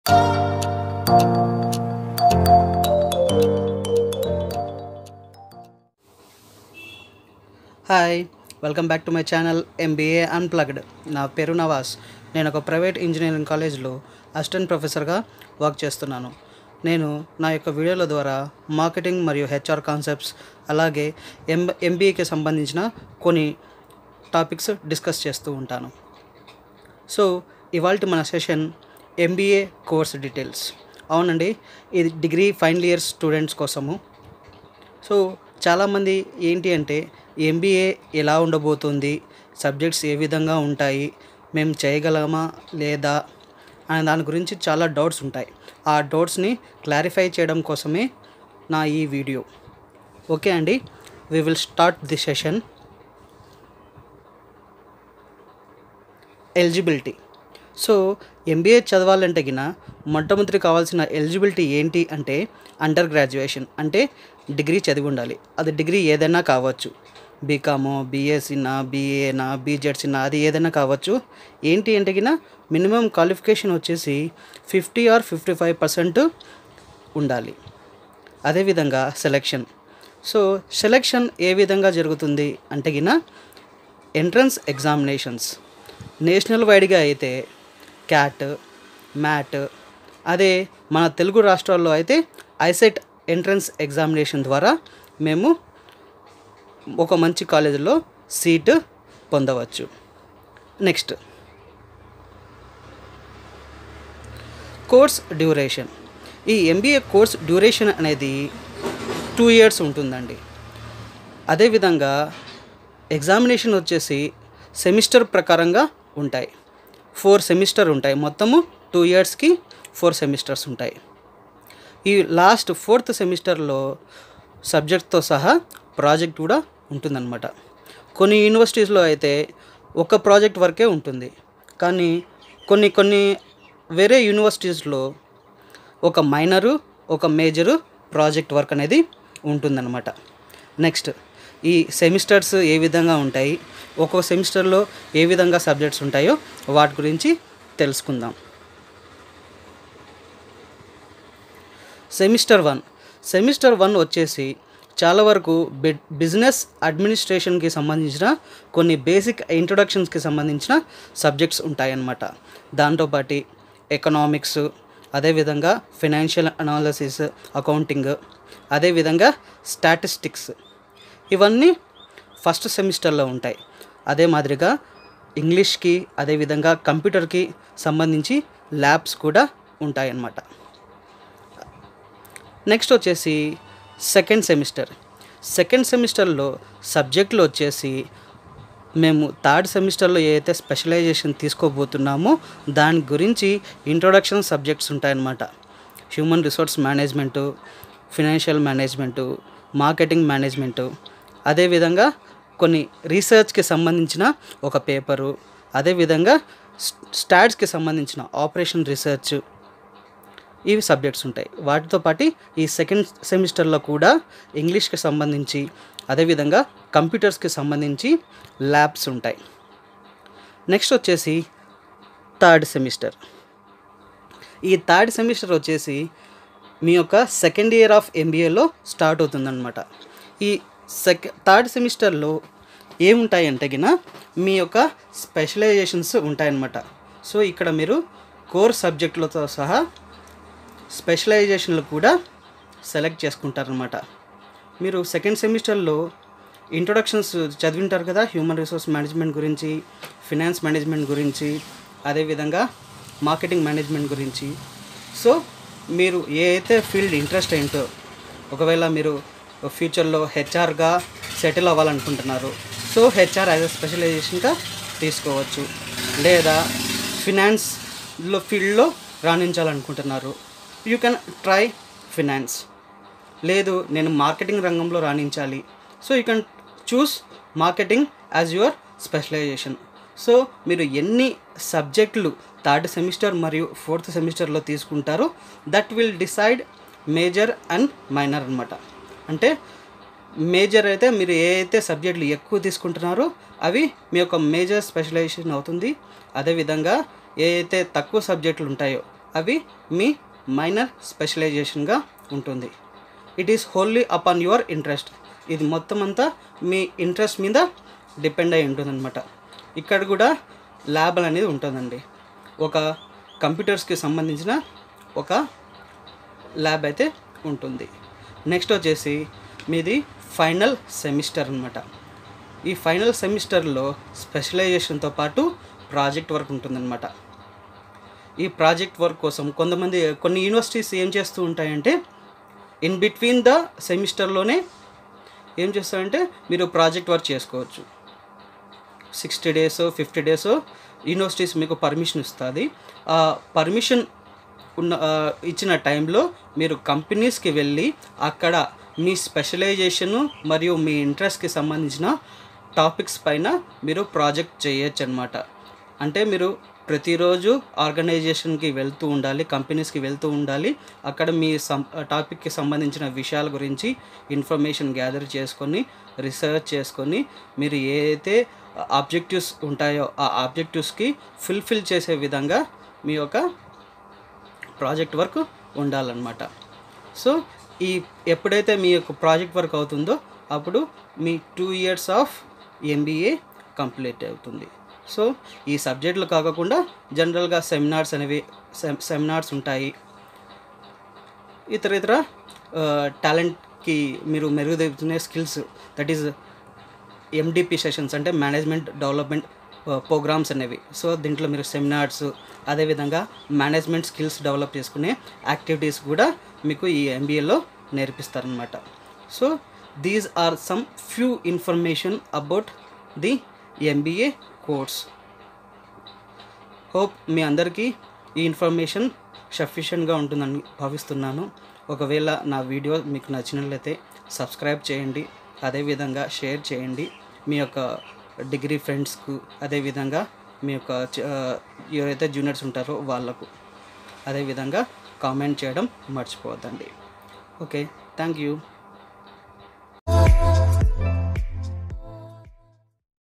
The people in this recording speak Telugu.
hi welcome back to my channel MBA unplugged నా పేరు నవాస్ నేను ఒక ప్రైవేట్ ఇంజనీరింగ్ కాలేజ్లో అసిస్టెంట్ ప్రొఫెసర్గా వర్క్ చేస్తున్నాను నేను నా యొక్క వీడియోల ద్వారా మార్కెటింగ్ మరియు హెచ్ఆర్ కాన్సెప్ట్స్ అలాగే ఎం ఎంబీఏకి సంబంధించిన కొన్ని టాపిక్స్ డిస్కస్ చేస్తూ ఉంటాను సో ఇవాళ మన సెషన్ ఎంబీఏ కోర్స్ డీటెయిల్స్ అవునండి ఇది డిగ్రీ ఫైనల్ ఇయర్ స్టూడెంట్స్ కోసము సో చాలామంది ఏంటి అంటే ఎంబీఏ ఎలా ఉండబోతుంది సబ్జెక్ట్స్ ఏ విధంగా ఉంటాయి మేము చేయగలమా లేదా అనే దాని గురించి చాలా డౌట్స్ ఉంటాయి ఆ డౌట్స్ని క్లారిఫై చేయడం కోసమే నా ఈ వీడియో ఓకే అండి we will start the session eligibility so MBA చదవాలంటే గిన మొట్టమొదటి కావాల్సిన ఎలిజిబిలిటీ ఏంటి అంటే అండర్ గ్రాడ్యుయేషన్ అంటే డిగ్రీ చదివి ఉండాలి అది డిగ్రీ ఏదైనా కావచ్చు బీకామో బీఎస్సీనా బీఏనా బీజెడ్సీనా అది ఏదైనా కావచ్చు ఏంటి అంటే గిన మినిమం క్వాలిఫికేషన్ వచ్చేసి fifty or fifty five percent ఉండాలి అదేవిధంగా సెలెక్షన్ సో సెలెక్షన్ ఏ విధంగా జరుగుతుంది అంటే గిన ఎంట్రన్స్ ఎగ్జామినేషన్స్ నేషనల్ వైడ్గా అయితే క్యాట్ మ్యాట్ అదే మన తెలుగు రాష్ట్రాల్లో అయితే ఐసెట్ ఎంట్రన్స్ ఎగ్జామినేషన్ ద్వారా మేము ఒక మంచి కాలేజీలో సీటు పొందవచ్చు నెక్స్ట్ కోర్స్ డ్యూరేషన్ ఈ ఎంబీఏ కోర్స్ డ్యూరేషన్ అనేది టూ ఇయర్స్ ఉంటుందండి అదేవిధంగా ఎగ్జామినేషన్ వచ్చేసి సెమిస్టర్ ప్రకారంగా ఉంటాయి ఫోర్ సెమిస్టర్ ఉంటాయి మొత్తము టూ ఇయర్స్కి ఫోర్ సెమిస్టర్స్ ఉంటాయి ఈ లాస్ట్ ఫోర్త్ సెమిస్టర్లో సబ్జెక్ట్తో సహా ప్రాజెక్ట్ కూడా ఉంటుందన్నమాట కొన్ని యూనివర్సిటీస్లో అయితే ఒక ప్రాజెక్ట్ వరకే ఉంటుంది కానీ కొన్ని కొన్ని వేరే యూనివర్సిటీస్లో ఒక మైనరు ఒక మేజరు ప్రాజెక్ట్ వర్క్ అనేది ఉంటుందన్నమాట నెక్స్ట్ ఈ సెమిస్టర్స్ ఏ విధంగా ఉంటాయి ఒక్కొక్క సెమిస్టర్లో ఏ విధంగా సబ్జెక్ట్స్ ఉంటాయో వాటి గురించి తెలుసుకుందాం సెమిస్టర్ వన్ సెమిస్టర్ వన్ వచ్చేసి చాలా వరకు బి బిజినెస్ అడ్మినిస్ట్రేషన్కి సంబంధించిన కొన్ని బేసిక్ ఇంట్రొడక్షన్స్కి సంబంధించిన సబ్జెక్ట్స్ ఉంటాయన్నమాట దాంతోపాటు ఎకనామిక్స్ అదేవిధంగా ఫినాన్షియల్ అనాలసిస్ అకౌంటింగ్ అదేవిధంగా స్టాటిస్టిక్స్ ఇవన్నీ ఫస్ట్ సెమిస్టర్లో ఉంటాయి అదే మాదిరిగా ఇంగ్లీష్కి అదేవిధంగా కంప్యూటర్కి సంబంధించి ల్యాబ్స్ కూడా ఉంటాయన్నమాట నెక్స్ట్ వచ్చేసి సెకండ్ సెమిస్టర్ సెకండ్ సెమిస్టర్లో సబ్జెక్టులు వచ్చేసి మేము థర్డ్ సెమిస్టర్లో ఏదైతే స్పెషలైజేషన్ తీసుకోబోతున్నామో దాని గురించి ఇంట్రొడక్షన్ సబ్జెక్ట్స్ ఉంటాయన్నమాట human resource management financial management marketing management అదేవిధంగా కొన్ని రీసెర్చ్కి సంబంధించిన ఒక పేపరు అదేవిధంగా స్టాట్స్కి సంబంధించిన ఆపరేషన్ రీసెర్చ్ ఇవి సబ్జెక్ట్స్ ఉంటాయి వాటితో పాటు ఈ సెకండ్ సెమిస్టర్లో కూడా ఇంగ్లీష్కి సంబంధించి అదేవిధంగా కంప్యూటర్స్కి సంబంధించి ల్యాబ్స్ ఉంటాయి నెక్స్ట్ వచ్చేసి థర్డ్ సెమిస్టర్ ఈ థర్డ్ సెమిస్టర్ వచ్చేసి మీ యొక్క సెకండ్ ఇయర్ ఆఫ్ ఎంబీఏలో స్టార్ట్ అవుతుందన్నమాట ఈ సెక థర్డ్ సెమిస్టర్లో ఏముంటాయంటే గిన మీ యొక్క స్పెషలైజేషన్స్ ఉంటాయన్నమాట సో ఇక్కడ మీరు కోర్ సబ్జెక్టులతో సహా స్పెషలైజేషన్లు కూడా సెలెక్ట్ చేసుకుంటారనమాట మీరు సెకండ్ సెమిస్టర్లో ఇంట్రొడక్షన్స్ చదివింటారు కదా హ్యూమన్ రిసోర్స్ మేనేజ్మెంట్ గురించి ఫినాన్స్ మేనేజ్మెంట్ గురించి అదేవిధంగా మార్కెటింగ్ మేనేజ్మెంట్ గురించి సో మీరు ఏ అయితే ఫీల్డ్ ఇంట్రెస్ట్ ఏంటో ఒకవేళ మీరు ఫ్యూచర్లో హెచ్ఆర్గా సెటిల్ అవ్వాలనుకుంటున్నారు సో హెచ్ఆర్ యాజ్ ఎ స్పెషలైజేషన్గా తీసుకోవచ్చు లేదా ఫినాన్స్లో ఫీల్డ్లో రాణించాలనుకుంటున్నారు యూ కెన్ ట్రై ఫినాన్స్ లేదు నేను మార్కెటింగ్ రంగంలో రాణించాలి so you can choose marketing as your specialisation so మీరు ఎన్ని సబ్జెక్టులు థర్డ్ సెమిస్టర్ మరియు ఫోర్త్ సెమిస్టర్లో తీసుకుంటారో that will decide major and minor అనమాట అంటే మేజర్ అయితే మీరు ఏ అయితే సబ్జెక్టులు ఎక్కువ తీసుకుంటున్నారో అవి మీ యొక్క మేజర్ స్పెషలైజేషన్ అవుతుంది అదేవిధంగా ఏ అయితే తక్కువ సబ్జెక్టులు ఉంటాయో అవి మీ మైనర్ స్పెషలైజేషన్గా ఉంటుంది it is wholly upon your interest ఇది మొత్తం అంతా మీ ఇంట్రెస్ట్ మీద డిపెండ్ అయి ఉంటుందన్నమాట ఇక్కడ కూడా ల్యాబ్ అనేది ఉంటుందండి ఒక కంప్యూటర్స్కి సంబంధించిన ఒక ల్యాబ్ అయితే ఉంటుంది నెక్స్ట్ వచ్చేసి మీది ఫైనల్ సెమిస్టర్ అనమాట ఈ ఫైనల్ సెమిస్టర్లో స్పెషలైజేషన్తో పాటు ప్రాజెక్ట్ వర్క్ ఉంటుందన్నమాట ఈ ప్రాజెక్ట్ వర్క్ కోసం కొంతమంది కొన్ని యూనివర్సిటీస్ ఏం చేస్తూ ఉంటాయంటే ఇన్ బిట్వీన్ ద సెమిస్టర్లోనే ఏం చేస్తారంటే మీరు ప్రాజెక్ట్ వర్క్ చేసుకోవచ్చు sixty days fifty days universities మీకు పర్మిషన్ ఇస్తుంది ఆ పర్మిషన్ ఉన్న ఆ, ఇచ్చిన టైంలో మీరు కంపెనీస్కి వెళ్ళి అక్కడ మీ స్పెషలైజేషను మరియు మీ ఇంట్రెస్ట్కి సంబంధించిన టాపిక్స్ పైన మీరు ప్రాజెక్ట్ చేయొచ్చు అనమాట అంటే మీరు ప్రతిరోజు ఆర్గనైజేషన్కి వెళ్తూ ఉండాలి కంపెనీస్కి వెళ్తూ ఉండాలి అక్కడ మీ సం టాపిక్కి సంబంధించిన విషయాల గురించి ఇన్ఫర్మేషన్ గ్యాదర్ చేసుకొని రీసెర్చ్ చేసుకొని మీరు ఏ అయితే ఆబ్జెక్టివ్స్ ఉంటాయో ఆ ఆబ్జెక్టివ్స్కి ఫుల్ఫిల్ చేసే విధంగా మీ యొక్క ప్రాజెక్ట్ వర్క్ ఉండాలన్నమాట సో ఈ ఎప్పుడైతే మీ యొక్క ప్రాజెక్ట్ వర్క్ అవుతుందో అప్పుడు మీ two years of MBA complete అవుతుంది సో ఈ సబ్జెక్టులు కాకుండా జనరల్గా సెమినార్స్ అనేవి సెమ్ సెమినార్స్ ఉంటాయి ఇతర ఇతర టాలెంట్కి మీరు మెరుగుదిద్దుకునే skills that is MDP sessions అంటే మేనేజ్మెంట్ డెవలప్మెంట్ ప్రోగ్రామ్స్ అనేవి సో దీంట్లో మీరు సెమినార్స్ అదేవిధంగా మేనేజ్మెంట్ స్కిల్స్ డెవలప్ చేసుకునే యాక్టివిటీస్ కూడా మీకు ఈ ఎంబీఏలో నేర్పిస్తారనమాట so these are some few information about the MBA course hope మీ అందరికీ ఈ ఇన్ఫర్మేషన్ సఫిషియెంట్గా ఉంటుందని భావిస్తున్నాను ఒకవేళ నా వీడియో మీకు నచ్చినట్లయితే సబ్స్క్రైబ్ చేయండి అదేవిధంగా షేర్ చేయండి మీ యొక్క డిగ్రీ ఫ్రెండ్స్కు అదేవిధంగా మీ యొక్క చ- ఆ, ఎవరైతే జూనియర్స్ ఉంటారో వాళ్ళకు అదేవిధంగా కామెంట్ చేయడం మర్చిపోవద్దండి ఓకే థ్యాంక్ యూ